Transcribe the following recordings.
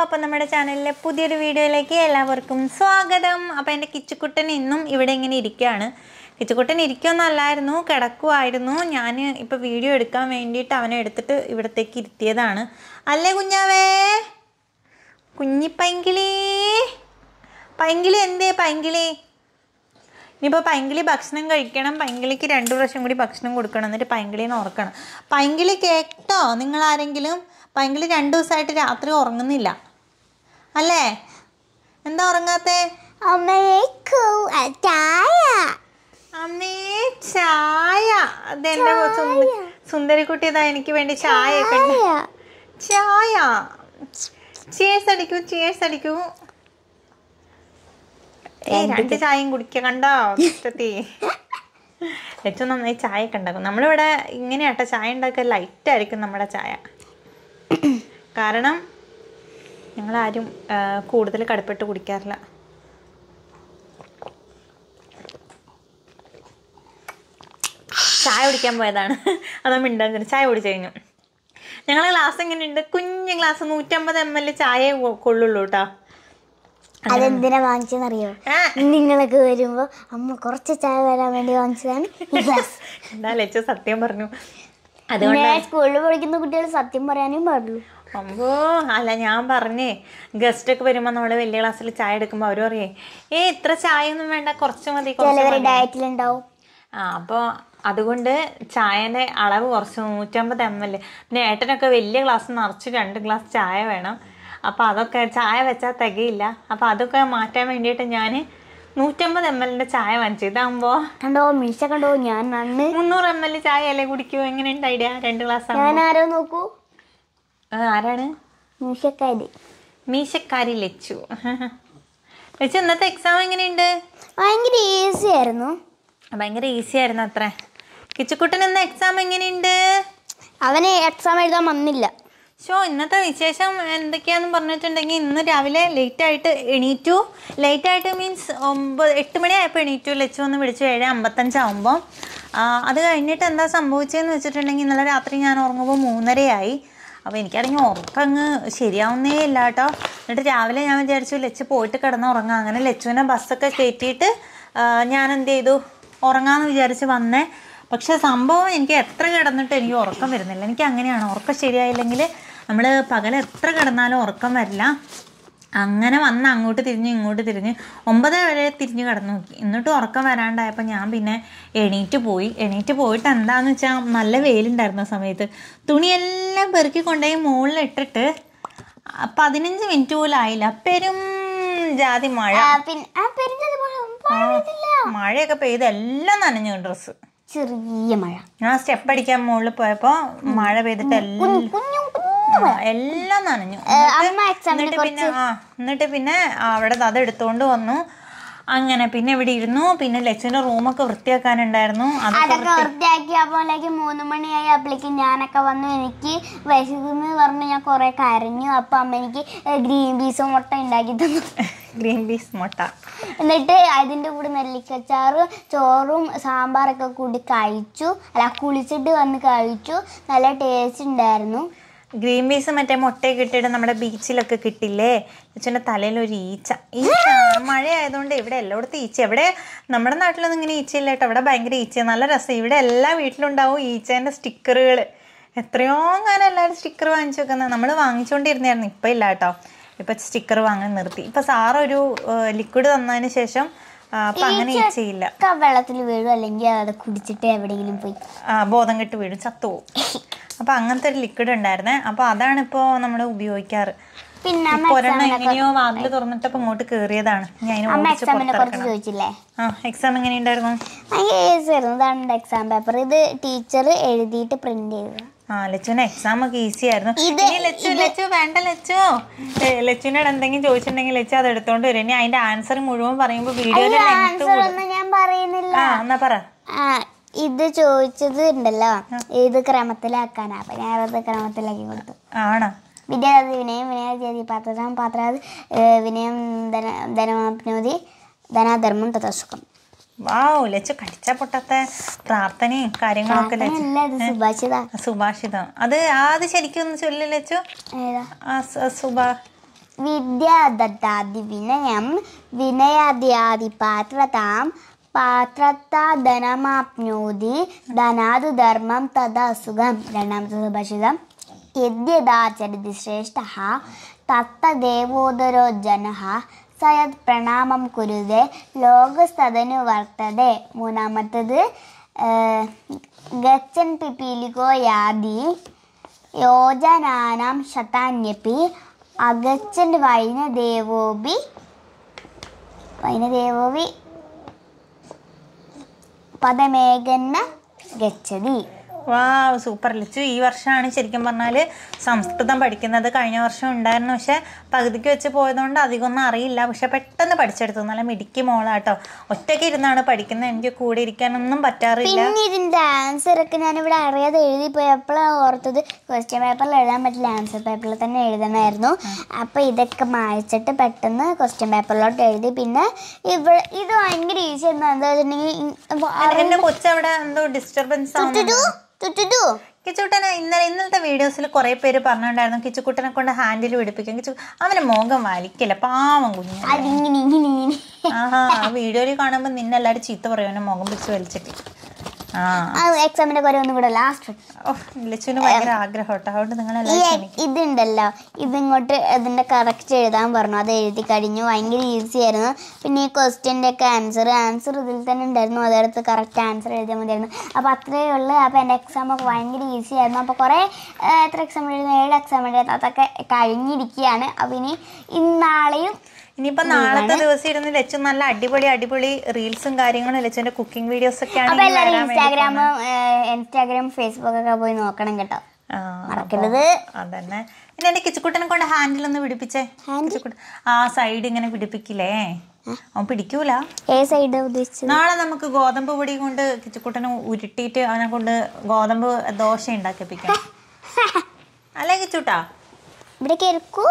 അപ്പം നമ്മുടെ ചാനലിലെ പുതിയൊരു വീഡിയോയിലേക്ക് എല്ലാവർക്കും സ്വാഗതം അപ്പം എൻ്റെ കിച്ചുക്കുട്ടൻ ഇന്നും ഇവിടെ ഇങ്ങനെ ഇരിക്കുകയാണ് കിച്ചുക്കുട്ടൻ ഇരിക്കുമെന്നല്ലായിരുന്നു കിടക്കുമായിരുന്നു ഞാൻ ഇപ്പോൾ വീഡിയോ എടുക്കാൻ വേണ്ടിയിട്ട് അവനെ എടുത്തിട്ട് ഇവിടത്തേക്ക് ഇരുത്തിയതാണ് അല്ലേ കുഞ്ഞാവേ കുഞ്ഞി പൈങ്കിളി പൈങ്കിളി എന്തേ പൈങ്കിളി ഇനിയിപ്പോൾ പൈങ്കിളി ഭക്ഷണം കഴിക്കണം പൈങ്കിളിക്ക് രണ്ട് പ്രാവശ്യം കൂടി ഭക്ഷണം കൊടുക്കണം എന്നിട്ട് പൈങ്കിളിനെ ഉറക്കണം പൈങ്കിളി കേട്ടോ നിങ്ങൾ ആരെങ്കിലും പൈങ്കിളി രണ്ട് ദിവസമായിട്ട് രാത്രി ഉറങ്ങുന്നില്ല അല്ലേ എന്താ ഉറങ്ങാത്തേ അമ്മയ്ക്കു ചായ അമ്മേ ചായ അതെന്റെ സുന്ദ- സുന്ദരിക്കുട്ടി ഇതാ എനിക്ക് വേണ്ടി ചായ ഒക്കെ ഉണ്ട്. ചായ ചേഴ്സ് അടിക്കൂ ചേഴ്സ് അടിക്കൂ ഏ രണ്ട് ചായയും കുടിക്കുക കണ്ടോ ഇഷ്ടത്തി ഏറ്റവും നന്നായി ചായ ഒക്കെ ഉണ്ടാക്കും നമ്മളിവിടെ ഇങ്ങനെയാട്ടോ ചായ ഉണ്ടാക്കുക ലൈറ്റ് ആയിരിക്കും നമ്മുടെ ചായ കാരണം ഞങ്ങളാരും ആ, കൂടുതൽ കടുപ്പിട്ട് കുടിക്കാറില്ല ചായ കുടിക്കാൻ പോയതാണ് അതാ മിണ്ടാക്കുന്നത് ചായ കുടിച്ചു കഴിഞ്ഞു ഞങ്ങളെ ഗ്ലാസ് എങ്ങനെയുണ്ട് കുഞ്ഞു ഗ്ലാസ് നൂറ്റമ്പത് എം എൽ ചായ കൊ- കൊള്ളുള്ളൂ കേട്ടോ അതെന്തിനാ വാങ്ങിച്ചെന്നറിയോ ആ നിങ്ങളൊക്കെ വരുമ്പോ അമ്മ കുറച്ച് ചായ വരാൻ വേണ്ടി വാങ്ങിച്ചതാണ് ഈ ഗ്ലാസ് എന്താ ലച്ചു സത്യം പറഞ്ഞു അതുകൊണ്ട് പിന്നെ സ്കൂളിൽ പഠിക്കുന്ന കുട്ടികൾ സത്യം പറയാനും പാടുള്ളൂ അമ്പോ അല്ല ഞാൻ പറഞ്ഞേ ഗസ്റ്റ് ഒക്കെ വരുമ്പോൾ നമ്മൾ വലിയ ക്ലാസ്സിൽ ചായ എടുക്കുമ്പോൾ അവർ പറയേ ഏ ഇത്ര ചായ ഒന്നും വേണ്ട കുറച്ച് മതി കുറച്ച് ചിലവർ മതി." ഡയറ്റിലുണ്ടാവും ആ അപ്പോൾ അതുകൊണ്ട് ചായൻ്റെ അളവ് കുറച്ച് നൂറ്റമ്പത് എം എൽ പിന്നെ ഏട്ടനൊക്കെ വലിയ ഗ്ലാസ് നിറച്ച് രണ്ട് ഗ്ലാസ് ചായ വേണം അപ്പോൾ അതൊക്കെ ചായ വെച്ചാൽ തികയില്ല അപ്പോൾ അതൊക്കെ മാറ്റാൻ വേണ്ടിയിട്ട് ഞാൻ നൂറ്റമ്പത് എം എല്ലിൻ്റെ ചായ വാങ്ങിച്ചു ഇതാകുമ്പോൾ കണ്ടോ മീശ കണ്ടോ ഞാൻ അന്ന് മുന്നൂറ് എം എൽ ചായ അല്ലേ കുടിക്കുമോ എങ്ങനെയുണ്ട് ഐഡിയ രണ്ട് ഗ്ലാസ് ഞാൻ ആരോ നോക്കൂ ആരാണ് മീശക്കാരി മീശക്കാരി ലച്ചു ലച്ചു ഇന്നത്തെ എക്സാം എങ്ങനെയുണ്ട് ഭയങ്കര ഈസി ആയിരുന്നു ഭയങ്കര ഈസി ആയിരുന്നു അത്രേ കിച്ചുക്കുട്ടൻ ഇന്ന് എക്സാം എങ്ങനെയുണ്ട് അവന് എക്സാം എഴുതാൻ വന്നില്ല ഷോ ഇന്നത്തെ വിശേഷം എന്തൊക്കെയാന്ന് പറഞ്ഞിട്ടുണ്ടെങ്കിൽ ഇന്ന് രാവിലെ ലേറ്റ് ആയിട്ട് എണീറ്റു ലേറ്റ് ആയിട്ട് മീൻസ് ഒമ്പത് എട്ട് മണിയായപ്പോൾ എണീറ്റു ലച്ചു വന്ന് വിളിച്ചു ഏഴ് അമ്പത്തഞ്ചാവുമ്പോൾ അത് കഴിഞ്ഞിട്ട് എന്താ സംഭവിച്ചതെന്ന് വെച്ചിട്ടുണ്ടെങ്കിൽ ഇന്നലെ രാത്രി ഞാൻ ഉറങ്ങുമ്പോൾ മൂന്നരയായി അപ്പോൾ എനിക്കാണെങ്കിൽ ഉറക്കം അങ്ങ് ശരിയാവുന്നേ ഇല്ല കേട്ടോ എന്നിട്ട് രാവിലെ ഞാൻ വിചാരിച്ചു ലച്ചു പോയിട്ട് കിടന്ന് ഉറങ്ങാം അങ്ങനെ ലച്ചുവിനെ ബസ്സൊക്കെ കയറ്റിയിട്ട് ആ, ഞാൻ എന്ത് ചെയ്തു ഉറങ്ങാമെന്ന് വിചാരിച്ച് വന്നേ പക്ഷെ സംഭവം എനിക്ക് എത്ര കിടന്നിട്ട് എനിക്ക് ഉറക്കം വരുന്നില്ല എനിക്ക് അങ്ങനെയാണ് ഉറക്കം ശരിയായില്ലെങ്കിൽ നമ്മൾ പകൽ എത്ര കിടന്നാലും ഉറക്കം വരില്ല അങ്ങനെ വന്ന് അങ്ങോട്ട് തിരിഞ്ഞ് ഇങ്ങോട്ട് തിരിഞ്ഞ് ഒമ്പത് വരെ തിരിഞ്ഞ് കിടന്നു നോക്കി എന്നിട്ട് ഉറക്കം വരാണ്ടായപ്പോൾ ഞാൻ പിന്നെ എണീറ്റ് പോയി എണീറ്റ് പോയിട്ട് എന്താണെന്ന് വെച്ചാൽ നല്ല വെയിലുണ്ടായിരുന്നു ആ സമയത്ത് തുണിയെല്ലാം പെറുക്കി കൊണ്ടുപോയി മുകളിൽ ഇട്ടിട്ട് ആ പതിനഞ്ച് മിനിറ്റ് പോലും ആയില്ല പെരും ജാതി മഴ ആ, പിന്നെ ആ പെരുന്തത് മഴയൊക്കെ പെയ്ത് എല്ലാം നനഞ്ഞു ഡ്രസ്സ് ചെറിയ മഴ ഞാൻ സ്റ്റെപ്പ് അടിക്കാൻ മുകളിൽ പോയപ്പോ മഴ പെയ്തിട്ട് എല്ലാം കുഞ്ഞു കുഞ്ഞു ആ, എല്ലാം നനഞ്ഞു അമ്മ എക്സാമിന് എന്നിട്ട് പിന്നെ ആ എന്നിട്ട് പിന്നെ അവിടെ അത് എടുത്തോണ്ട് വന്നു അങ്ങനെ പിന്നെ ഇവിടെ ഇരുന്നു പിന്നെ ലച്ചുവിന്റെ റൂമൊക്കെ വൃത്തിയാക്കാനുണ്ടായിരുന്നു അതൊക്കെ അതൊക്കെ വൃത്തിയാക്കി അപ്പോഴേക്ക് മൂന്ന് മണിയായി അപ്പോഴേക്ക് ഞാനൊക്കെ വന്നു എനിക്ക് വിശക്കുന്നു പറഞ്ഞ് ഞാൻ കുറെ കരഞ്ഞു അപ്പൊ അമ്മ എനിക്ക് ഗ്രീൻ പീസ് മുട്ട ഉണ്ടാക്കി തന്നു ഗ്രീൻ പീസ് മുട്ട എന്നിട്ട് അതിൻ്റെ കൂടെ നെല്ലിക്കച്ചാറും ചോറും സാമ്പാറൊക്കെ കൂടി കഴിച്ചു അല്ല കുളിച്ചിട്ട് വന്ന് കഴിച്ചു നല്ല ടേസ്റ്റ് ഉണ്ടായിരുന്നു ഗ്രീൻ പീസ് മറ്റേ മുട്ടയൊക്കെ ഇട്ടിട്ട് നമ്മുടെ ബീച്ചിലൊക്കെ കിട്ടില്ലേ ലച്ചുവിന്റെ തലയിൽ ഒരു ഈച്ച ഈച്ച മഴ ആയതുകൊണ്ട് ഇവിടെ എല്ലായിടത്തും ഈച്ച എവിടെ നമ്മുടെ നാട്ടിലൊന്നും ഇങ്ങനെ ഈച്ചയില്ല കേട്ടോ ഇവിടെ ഭയങ്കര ഈച്ച നല്ല രസം ഇവിടെ എല്ലാ വീട്ടിലുണ്ടാവും ഈച്ചേൻ്റെ സ്റ്റിക്കറുകൾ എത്രയോ കാലം എല്ലാവരും സ്റ്റിക്കർ വാങ്ങിച്ചു വെക്കുന്നത് നമ്മൾ വാങ്ങിച്ചുകൊണ്ടിരുന്നായിരുന്നു ഇപ്പം ഇല്ല കേട്ടോ ഇപ്പം സ്റ്റിക്കർ വാങ്ങാൻ നിർത്തി ഇപ്പം സാറൊരു ലിക്വിഡ് തന്നതിന് ശേഷം ആ, അപ്പം അങ്ങനെ ഈച്ചയില്ല ഒക്കെ വെള്ളത്തിൽ വീഴും അല്ലെങ്കിൽ അത് കുടിച്ചിട്ട് എവിടെയെങ്കിലും പോയി ആ, ബോധം കെട്ട് വീഴും ചത്തുപോകും അപ്പം അങ്ങനത്തെ ഒരു ലിക്വിഡ് ഉണ്ടായിരുന്നേ അപ്പോൾ അതാണ് ഇപ്പോൾ നമ്മൾ ഉപയോഗിക്കാറ് പിന്നെ അമ്മ ഇപ്പൊ ഒരെണ്ണം എങ്ങനെയോ വാതിൽ തുറന്നിട്ടപ്പോൾ ഇങ്ങോട്ട് കയറിയതാണ് ഞാൻ അതിനെ അമ്മ ഓടിച്ച് എക്സാമിനെ കുറിച്ച് പുറത്തിറക്കണം ചോദിച്ചില്ലേ ആ എക്സാം എങ്ങനെയുണ്ടായിരുന്നു ഭയങ്കര ഈസി ആയിരുന്നു ഇതാണ് എൻ്റെ എക്സാം പേപ്പർ ഇത് ടീച്ചർ എഴുതിയിട്ട് പ്രിന്റ് ചെയ്തത് ആ ലച്ചുവിന് എക്സാം ഒക്കെ ഈസി ആയിരുന്നു ഇത് ഇനി ലച്ചു ലച്ചു വേണ്ട ലച്ചു ഏ, ലച്ചുവിനോട് എന്തെങ്കിലും ചോദിച്ചിട്ടുണ്ടെങ്കിൽ ലച്ചു അത് എടുത്തോണ്ട് വരും ഇനി അതിന്റെ ആൻസർ മുഴുവൻ പറയുമ്പോൾ വീഡിയോയുടെ ലെങ്ത് ആൻസർ ഒന്നും ഞാൻ പറയുന്നില്ല ആ എന്നാ പറ ആ ഇത് ചോദിച്ചത് ഉണ്ടല്ലോ ഇത് ക്രമത്തിലാക്കാനാ അപ്പൊ ഞാൻ അത് ക്രമത്തിലാക്കി കൊടുത്തു ആണോ വിദ്യാർത്ഥി വിനയം വിനയാതി പാത്രം പാത്രാത് വിനയം ധന ധനമാപ്നോതി ധനാധർമ്മം തഥാസുഖം വാവ് ലച്ചു കടിച്ച പൊട്ടത്തെ പ്രാർത്ഥനയും കാര്യങ്ങളൊക്കെ ലച്ചു അല്ല ഇത് സുഭാഷിത സുഭാഷിതം അത് അത് ശരിക്കും ഒന്ന് ചൊല്ലി ലച്ചു ഏതാ ആ സ- സുഭാ വിദ്യാദത്താദി വിനയം വിനയാദ്യാദി പാത്രതാം പാത്രത്താ ധനമാപ്നോതി ധനാതു ധർമ്മം തഥാ സുഖം രണ്ടാമത്തെ സുഭാഷിതം യദ്യദാചരതി ശ്രേഷ്ഠ തത്തദേവോദരോ ജന സയത് പ്രണാമം കുരുതെ ലോകസ്തതനു വർത്തതെ മൂന്നാമത്തത് ഏഹ്, ഗച്ഛൻ പിപീലികോ യാതി യോജനാനാം ശതാന്യപി അഗച്ഛൻ വൈനദേവോപി വൈനദേവോപി പദമേകന്ന ഗച്ഛതി വാ സൂപ്പർ ലച്ചു ഈ വർഷമാണ് ശരിക്കും പറഞ്ഞാൽ സംസ്കൃതം പഠിക്കുന്നത് കഴിഞ്ഞ വർഷം ഉണ്ടായിരുന്നു പക്ഷെ പകുതിക്ക് വെച്ച് പോയതുകൊണ്ട് അധികമൊന്നും അറിയില്ല പക്ഷെ പെട്ടെന്ന് പഠിച്ചെടുത്തു നല്ല മിടുക്കി മോളാട്ടോ ഒറ്റയ്ക്ക് ഇരുന്നാണ് പഠിക്കുന്നത് എനിക്ക് കൂടെ ഇരിക്കാനൊന്നും പറ്റാറില്ല പിന്നെ ഇതിന്റെ ആൻസർ ഒക്കെ ഞാനിവിടെ അറിയാതെ എഴുതി പോയപ്പോഴാണ് ഓർത്തത് ക്വസ്റ്റ്യൻ പേപ്പറിൽ എഴുതാൻ പറ്റില്ല ആൻസർ പേപ്പറിൽ തന്നെ എഴുതണമായിരുന്നു അപ്പൊ ഇതൊക്കെ മായ്ച്ചിട്ട് പെട്ടെന്ന് ക്വസ്റ്റ്യൻ പേപ്പറിലോട്ട് എഴുതി പിന്നെ ഇവിടെ ഇത് ഭയങ്കര ഈസി ആയിരുന്നു എന്താ വെച്ചിട്ടുണ്ടെങ്കിൽ എന്റെ കൊച്ചവിടെ എന്തോ ഡിസ്റ്റർബൻസ് തുട്ടുടു തുട്ടുടു കിച്ചുട്ടനെ ഇന്നലെ ഇന്നലത്തെ വീഡിയോസിൽ കുറെ പേര് പറഞ്ഞിട്ടുണ്ടായിരുന്നു കിച്ചുക്കുട്ടനെ കൊണ്ട് ഹാൻഡിൽ പിടിപ്പിക്കും കിച്ചു അവന്റെ മുഖം വലിക്കില്ല പാവം കുഞ്ഞു അതിങ്ങനെ ഇങ്ങനെ ഇങ്ങനെ ആഹാ ആ വീഡിയോയിൽ കാണുമ്പോൾ നിന്നെ എല്ലാവരും ചീത്ത പറയും അവനെ മുഖം പിടിച്ച് വലിച്ചിട്ട് ആ ആ എക്സാമിന്റെ കുറെ ഒന്നും കൂടെ ലാസ്റ്റ് ഓ ലച്ചുവിന് ഭയങ്കര ആഗ്രഹം കേട്ടോ അതുകൊണ്ട് നിങ്ങൾ ഈ എല്ലാവരും ക്ഷമിക്കും ഇതുണ്ടല്ലോ ഇതിങ്ങോട്ട് അതിന്റെ കറക്റ്റ് എഴുതാൻ പറഞ്ഞു അത് എഴുതി കഴിഞ്ഞു ഭയങ്കര ഈസി ആയിരുന്നു പിന്നെ ഈ ക്വസ്റ്റ്യൻ്റെ ഒക്കെ ആൻസർ ആൻസർ ഇതിൽ തന്നെ ഉണ്ടായിരുന്നു അതെടുത്ത് കറക്റ്റ് ആൻസർ എഴുതിയാൽ മതിയായിരുന്നു അപ്പോൾ അത്രയേ ഉള്ളൂ അപ്പോൾ എൻ്റെ എക്സാം ഒക്കെ ഭയങ്കര ഈസി ആയിരുന്നു അപ്പോൾ കുറേ ആ, എത്ര എക്സാം എഴുതുന്നു ഏഴ് എക്സാം എഴുതുന്നു അതൊക്കെ കഴിഞ്ഞിരിക്കുകയാണ് അപ്പോൾ ഇനി ഇന്നാളെയും ഇനിയിപ്പോ നാളത്തെ ദിവസം ഇരുന്ന് ലച്ചു നല്ല അടിപൊളി അടിപൊളി റീൽസും കാര്യങ്ങളും ലച്ചുവിന്റെ കുക്കിംഗ് വീഡിയോസ് ഒക്കെയാണ് അപ്പോൾ ഇനി എല്ലാവരും വരാൻ വേണ്ടി ഇൻസ്റ്റാഗ്രാമും ഇൻസ്റ്റാഗ്രാം ഫേസ്ബുക്ക് ഒക്കെ പോയി നോക്കണം കേട്ടോ ആ, മറക്കരുത് അതന്നെ പിന്നെ എന്റെ കിച്ചുക്കുട്ടനെ കൊണ്ട് ഹാൻഡിൽ ഒന്ന് പിടിപ്പിച്ചേ കിച്ചുക്കുട്ടൻ ആ സൈഡ് ഇങ്ങനെ പിടിപ്പിക്കില്ലേ അവൻ പിടിക്കൂല ഏ സൈഡ് ഉദ്ദേശിച്ചത് നാളെ നമുക്ക് ഗോതമ്പ് പൊടി കൊണ്ട് കിച്ചുക്കുട്ടനെ ഉരുട്ടിയിട്ട് അവനെ കൊണ്ട് ഗോതമ്പ് ദോശ ഉണ്ടാക്കിപ്പിക്കാം അല്ലേ കിച്ചുട്ടാ ഇവിടെ കേൾക്കൂ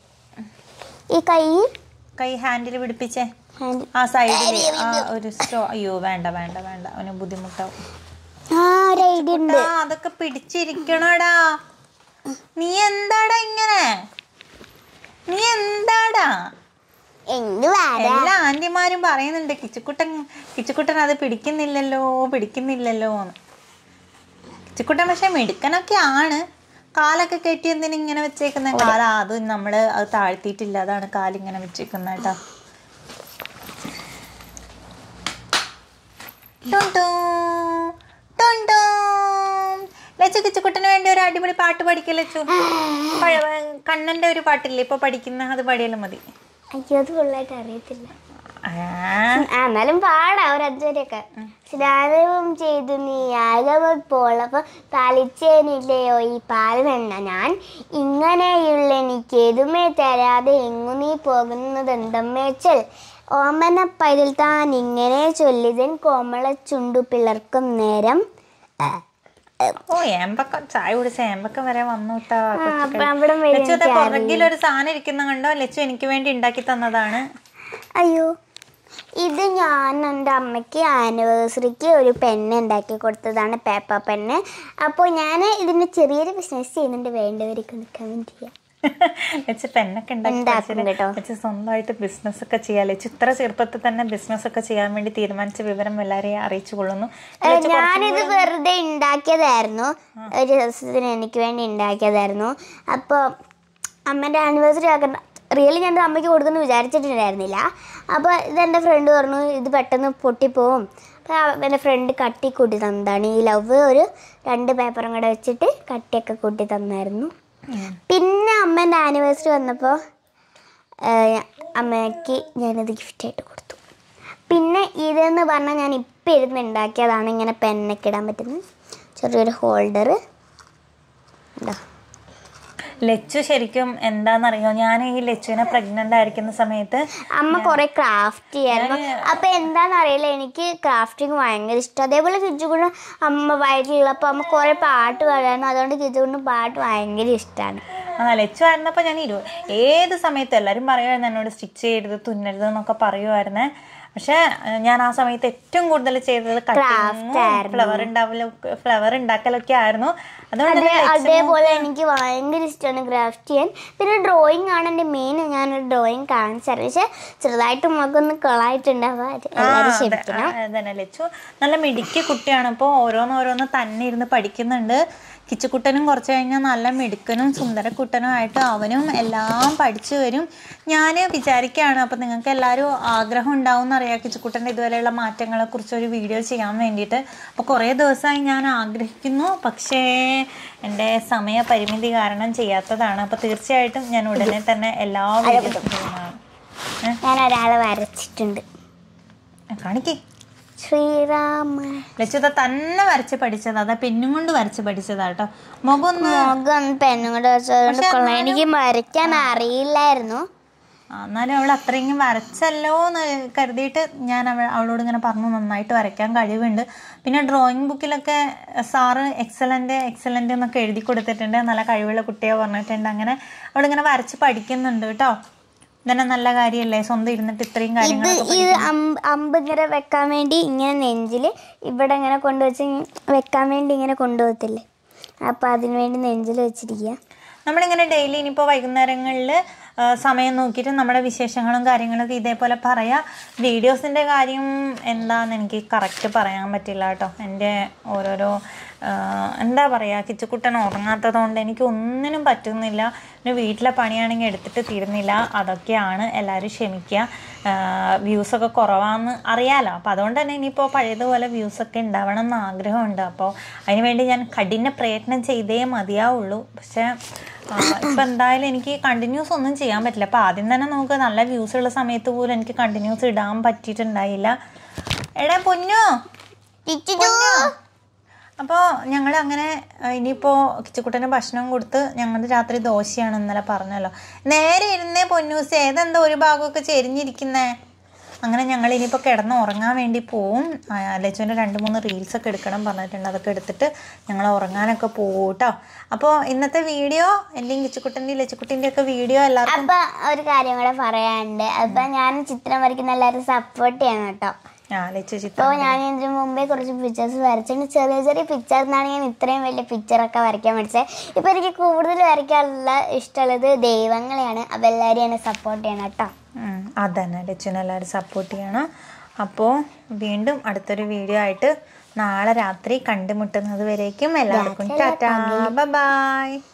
ഈ കൈ കൈ ഹാൻഡിൽ പിടിപ്പിച്ചേ ഹാൻഡ് ആ സൈഡിൽ ആ ഒരു സ്റ്റോ അയ്യോ വേണ്ട വേണ്ട വേണ്ട അവന് ബുദ്ധിമുട്ടാവും ആ ഒരു ഐഡിയ ഉണ്ട് ആ അതൊക്കെ പിടിച്ചിരിക്കണടാ നീ എന്താടാ ഇങ്ങനെ നീ എന്താടാ എന്ത് വേറെ എല്ലാ ആന്റിമാരും പറയുന്നുണ്ട് കിച്ചുക്കുട്ടൻ കിച്ചുക്കുട്ടൻ അത് പിടിക്കുന്നില്ലല്ലോ പിടിക്കുന്നില്ലല്ലോ എന്ന് കിച്ചുക്കുട്ടൻ പക്ഷെ മിടുക്കനൊക്കെ ആണ് കാലൊക്കെ കെട്ടി എന്തിനാ ഇങ്ങനെ വെച്ചേക്കുന്ന കാല അത് നമ്മള് അത് താഴ്ത്തിയിട്ടില്ല അതാണ് കാലിങ്ങനെ വെച്ചേക്കുന്ന കേട്ടോ ടും ടും, ടും ടും. ലച്ചു കിച്ചുക്കുട്ടന് വേണ്ടി ഒരു അടിപൊളി പാട്ട് പഠിക്കൽ ലച്ചു പഴ- കണ്ണന്റെ ഒരു പാട്ടില്ലേ ഇപ്പൊ പഠിക്കുന്ന അത് പാടിയാലും മതി അയ്യോ അത് ഫുള്ളായിട്ട് അറിയത്തില്ല ആ ആ എന്നാലും പാടാ ഒരു അഞ്ചുവരെയൊക്കെ സ്നാനവും ചെയ്തു നീ യാഗമപ്പോൾ അപ്പൊ തളിച്ചേനില്ലയോ ഈ പാൽ വെണ്ണ ഞാൻ ഇങ്ങനെയുള്ള എനിക്ക് എതുമേ തരാതെ എങ്ങു നീ പോകുന്നത് എന്തമ്മേച്ചൽ ഓമന പൈതൽ താൻ ഇങ്ങനെ ചൊല്ലിതൻ കോമള ചുണ്ടു പിളർക്കും നേരം ഓ ഏമ്പക്കം ചായ കുടിച്ച ഏമ്പക്കം വരെ വന്നു കേട്ടോ അപ്പൊ അവിടെ വരെ ലച്ചു പുറകിൽ ഒരു സാധനം ഇരിക്കുന്ന കണ്ടോ ലച്ചു എനിക്ക് വേണ്ടി ഉണ്ടാക്കി തന്നതാണ് അയ്യോ ഇത് ഞാൻ എൻ്റെ അമ്മയ്ക്ക് ആനിവേഴ്സറിക്ക് ഒരു പെണ്ണ് ഉണ്ടാക്കി കൊടുത്തതാണ് പേപ്പർ പെണ്ണ് അപ്പോൾ ഞാൻ ഇതിന് ചെറിയൊരു ബിസിനസ് ചെയ്യുന്നുണ്ട് വേണ്ടവർക്ക് കമൻറ്റ് ചെയ്യാം ലച്ചു പെണ്ണൊക്കെ ഉണ്ടാക്കി ഉണ്ടാക്കും പഠിച്ചിട്ട് കേട്ടോ. ലച്ചു സ്വന്തമായിട്ട് ബിസിനസ് ഒക്കെ ചെയ്യാം ലച്ചു ഇത്ര ചെറുപ്പത്തിൽ തന്നെ ബിസിനസ് ഒക്കെ ചെയ്യാൻ വേണ്ടി തീരുമാനിച്ച വിവരം എല്ലാവരെയും അറിയിച്ചു കൊള്ളുന്നു ലച്ചു കുറച്ചും ഞാനിത് കൂടെ- വെറുതെ ഉണ്ടാക്കിയതായിരുന്നു ഒരു ദിവസത്തിന് എനിക്ക് വേണ്ടി ഉണ്ടാക്കിയതായിരുന്നു അപ്പോൾ അമ്മേൻ്റെ ആനിവേഴ്സറി ആക്കണ്ട റിയലി ഞാൻ അമ്മയ്ക്ക് കൊടുത്തെന്ന് വിചാരിച്ചിട്ടുണ്ടായിരുന്നില്ല അപ്പോൾ ഇതെൻ്റെ ഫ്രണ്ട് പറഞ്ഞു ഇത് പെട്ടെന്ന് പൊട്ടിപ്പോവും അപ്പോൾ എൻ്റെ ഫ്രണ്ട് കട്ടി കൂട്ടി തന്നതാണ് ഈ ലവ് ഒരു രണ്ട് പേപ്പറും കൂടെ വെച്ചിട്ട് കട്ടിയൊക്കെ കൂട്ടി തന്നായിരുന്നു ഉം. പിന്നെ അമ്മേൻ്റെ ആനിവേഴ്സറി വന്നപ്പോൾ അമ്മയ്ക്ക് ഞാനത് ഗിഫ്റ്റായിട്ട് കൊടുത്തു പിന്നെ ഇതെന്ന് പറഞ്ഞാൽ ഞാൻ ഇപ്പം ഇരുന്ന് ഉണ്ടാക്കിയതാണ് ഇങ്ങനെ പെന്നൊക്കെ ഇടാൻ പറ്റുന്ന ചെറിയൊരു ഹോൾഡർ ഉണ്ടോ ലച്ചു ശരിക്കും എന്താണെന്നറിയോ ഞാൻ ഈ ലച്ചുവിനെ പ്രഗ്നന്റ് ആയിരിക്കുന്ന സമയത്ത് അമ്മ കുറെ ക്രാഫ്റ്റ് ചെയ്യായിരുന്നു അപ്പൊ എന്താണെന്ന് അറിയില്ല എനിക്ക് ക്രാഫ്റ്റിങ് ഭയങ്കര ഇഷ്ടം അതേപോലെ കിച്ചുകൊണ്ട് അമ്മ വയറ്റിലുള്ളപ്പോൾ അമ്മ കുറെ പാട്ട് പാടായിരുന്നു അതുകൊണ്ട് കിച്ചുകൊണ്ട് പാട്ട് ഭയങ്കര ഇഷ്ടമാണ് ആ ലച്ചു ആയിരുന്നപ്പോൾ ഞാൻ ഇരു ഏത് സമയത്തും എല്ലാവരും പറയുമായിരുന്നു എന്നോട് സ്റ്റിച്ച് ചെയ്യരുത് തുന്നരുത് എന്നൊക്കെ പറയുമായിരുന്നേ പക്ഷെ ഏഹ്, ഞാൻ ആ സമയത്ത് ഏറ്റവും കൂടുതൽ ചെയ്തത് കട്ടിങ്ങും ഫ്ലവർ ഉണ്ടാവലും ഫ്ലവർ ഉണ്ടാക്കലൊക്കെ ആയിരുന്നു അതുകൊണ്ട് അതെ തന്നെ അതേപോലെ എനിക്ക് ഭയങ്കര ഇഷ്ടമാണ് ക്രാഫ്റ്റ് ചെയ്യാൻ പിന്നെ ഡ്രോയിങ് ആണ് എൻ്റെ മെയിൻ ഞാനൊരു ഡ്രോയിങ് കാണിച്ചറിയാം പക്ഷെ ചെറുതായിട്ട് മുഖമൊന്ന് കൊളായിട്ടുണ്ട് അപ്പോൾ അത് എല്ലാവരും ക്ഷമിക്കണം തന്നെ ലച്ചു നല്ല മിടുക്കി കുട്ടിയാണ് ഇപ്പോൾ ഓരോന്നോരോന്ന് തന്നെ ഇരുന്ന് പഠിക്കുന്നുണ്ട് കിച്ചുക്കുട്ടനും കുറച്ച് കഴിഞ്ഞാൽ നല്ല മിടുക്കനും സുന്ദരക്കുട്ടനും ആയിട്ട് അവനും എല്ലാം പഠിച്ചു വരും ഞാൻ വിചാരിക്കുകയാണ് അപ്പോൾ നിങ്ങൾക്ക് എല്ലാവരും ആഗ്രഹം ഉണ്ടാവും എന്നറിയാം കിച്ചുക്കുട്ടൻ്റെ ഇതുവരെയുള്ള മാറ്റങ്ങളെ കുറിച്ച് ഒരു വീഡിയോ ചെയ്യാൻ വേണ്ടിയിട്ട് അപ്പോൾ കുറേ ദിവസമായി ഞാൻ ആഗ്രഹിക്കുന്നു പക്ഷേ എൻ്റെ സമയപരിമിതി കാരണം ചെയ്യാത്തതാണ് അപ്പോൾ തീർച്ചയായിട്ടും ഞാൻ ഉടനെ തന്നെ എല്ലാ വീഡിയോസും ചെയ്യുന്നതാണ് ഞാൻ ഒരാളെ വരച്ചിട്ടുണ്ട് കാണിക്കേ ശ്രീരാമ ലക്ഷ്യത തന്നെ വരച്ച് പഠിച്ചത് അതാ പെന്നും കൊണ്ട് വരച്ച് പഠിച്ചതാ കേട്ടോ മുഖം ഒന്ന് മുഖം പെണ്ണും കൂടെ വെച്ചതുകൊണ്ട് കൊള്ളാം എനിക്ക് വരയ്ക്കാൻ അറിയില്ലായിരുന്നു ആ, എന്നാലും അവൾ അത്രയും വരച്ചല്ലോ എന്ന് കരുതിയിട്ട് ഞാൻ അവ അവളോട് ഇങ്ങനെ പറഞ്ഞു നന്നായിട്ട് വരയ്ക്കാൻ കഴിവുണ്ട് പിന്നെ ഡ്രോയിങ് ബുക്കിലൊക്കെ സാറ് എക്സലൻ്റ് എക്സലൻ്റ് എന്നൊക്കെ എഴുതി കൊടുത്തിട്ടുണ്ട് നല്ല കഴിവുള്ള കുട്ടിയെ പറഞ്ഞിട്ടുണ്ട് അങ്ങനെ അവളിങ്ങനെ വരച്ച് പഠിക്കുന്നുണ്ട് കേട്ടോ ഇതന്നെ നല്ല കാര്യമല്ലേ സ്വന്തം ഇരുന്നിട്ട് ഇത്രയും ഇത് കാര്യങ്ങളൊക്കെ ഇത് അമ്പ് അമ്പ് ഇങ്ങനെ വെക്കാൻ വേണ്ടി ഇങ്ങനെ നെഞ്ചിൽ ഇവിടെ ഇങ്ങനെ കൊണ്ടുവച്ച് വെക്കാൻ വേണ്ടി ഇങ്ങനെ കൊണ്ടുപോകത്തില്ലേ അപ്പം അതിന് വേണ്ടി നെഞ്ചിൽ വെച്ചിരിക്കുക നമ്മളിങ്ങനെ ഡെയിലി ഇനിയിപ്പോൾ വൈകുന്നേരങ്ങളിൽ സമയം നോക്കിയിട്ട് നമ്മുടെ വിശേഷങ്ങളും കാര്യങ്ങളൊക്കെ ഇതേപോലെ പറയാം വീഡിയോസിൻ്റെ കാര്യം എന്താണെന്ന് എനിക്ക് കറക്റ്റ് പറയാൻ പറ്റില്ല കേട്ടോ എൻ്റെ ഓരോരോ ആ, എന്താ പറയുക കിച്ചുക്കുട്ടൻ ഉറങ്ങാത്തത് കൊണ്ട് എനിക്ക് ഒന്നിനും പറ്റുന്നില്ല പിന്നെ വീട്ടിലെ പണിയാണെങ്കിൽ എടുത്തിട്ട് തീരുന്നില്ല അതൊക്കെയാണ് എല്ലാവരും ക്ഷമിക്കുക വ്യൂസൊക്കെ കുറവാന്ന് അറിയാലോ അപ്പോൾ അതുകൊണ്ട് തന്നെ ഇനിയിപ്പോൾ പഴയതുപോലെ വ്യൂസൊക്കെ ഉണ്ടാവണം എന്ന് ആഗ്രഹമുണ്ട് അപ്പോൾ അതിനുവേണ്ടി ഞാൻ കഠിന പ്രയത്നം ചെയ്തേ മതിയാവുള്ളൂ പക്ഷേ ആ, ഇപ്പം എന്തായാലും എനിക്ക് കണ്ടിന്യൂസ് ഒന്നും ചെയ്യാൻ പറ്റില്ല അപ്പോൾ ആദ്യം തന്നെ നമുക്ക് നല്ല വ്യൂസ് ഉള്ള സമയത്ത് പോലും എനിക്ക് കണ്ടിന്യൂസ് ഇടാൻ പറ്റിയിട്ടുണ്ടായില്ല എടാ പൊന്നു അപ്പോൾ ഞങ്ങൾ അങ്ങനെ ഇനിയിപ്പോൾ കിച്ചുക്കുട്ടന് ഭക്ഷണം കൊടുത്ത് ഞങ്ങൾ രാത്രി ദോശയാണ് ഇന്നലെ പറഞ്ഞല്ലോ നേരെ ഇരുന്നേ പൊന്നൂസ് ഏതെന്താ ഒരു ഭാഗമൊക്കെ ചെരിഞ്ഞിരിക്കുന്നേ അങ്ങനെ ഞങ്ങൾ ഇനിയിപ്പോൾ കിടന്ന് ഉറങ്ങാൻ വേണ്ടി പോവും ലച്ചുവിൻ്റെ രണ്ട് മൂന്ന് റീൽസൊക്കെ എടുക്കണം പറഞ്ഞിട്ടുണ്ട് അതൊക്കെ എടുത്തിട്ട് ഞങ്ങൾ ഉറങ്ങാനൊക്കെ പോവും കേട്ടോ അപ്പോൾ ഇന്നത്തെ വീഡിയോ എൻ്റെയും കിച്ചുക്കുട്ടൻ്റെയും ലച്ചുക്കുട്ടിൻ്റെ ഒക്കെ വീഡിയോ എല്ലാവർക്കും അപ്പൊ ഒരു കാര്യം കൂടെ പറയാനുണ്ട് അപ്പൊ ഞാൻ ചിത്രം വരയ്ക്കുന്ന എല്ലാവരും സപ്പോർട്ട് ചെയ്യണം കേട്ടോ ആ ലച്ചു ചിത്രം അപ്പോൾ ഞാൻ ഇതിന് മുമ്പേ കുറച്ച് പിക്ചേഴ്സ് വരച്ചിട്ടുണ്ട് ചെറിയ ചെറിയ പിക്ചറിനാണ് ഞാൻ ഇത്രയും വലിയ പിക്ചറൊക്കെ വരയ്ക്കാൻ പഠിച്ചത് ഇപ്പോൾ എനിക്ക് കൂടുതൽ വരയ്ക്കാനുള്ള ഇഷ്ടമുള്ളത് ദൈവങ്ങളെയാണ് അപ്പോൾ എല്ലാവരും എന്നെ സപ്പോർട്ട് ചെയ്യണം കേട്ടോ ഉം, അതന്നെ ലച്ചുവിനെ എല്ലാവരും സപ്പോർട്ട് ചെയ്യണം അപ്പോൾ വീണ്ടും അടുത്തൊരു വീഡിയോ ആയിട്ട് നാളെ രാത്രി കണ്ടുമുട്ടുന്നത് വരേക്കും എല്ലാവർക്കും ടാറ്റാ ബൈ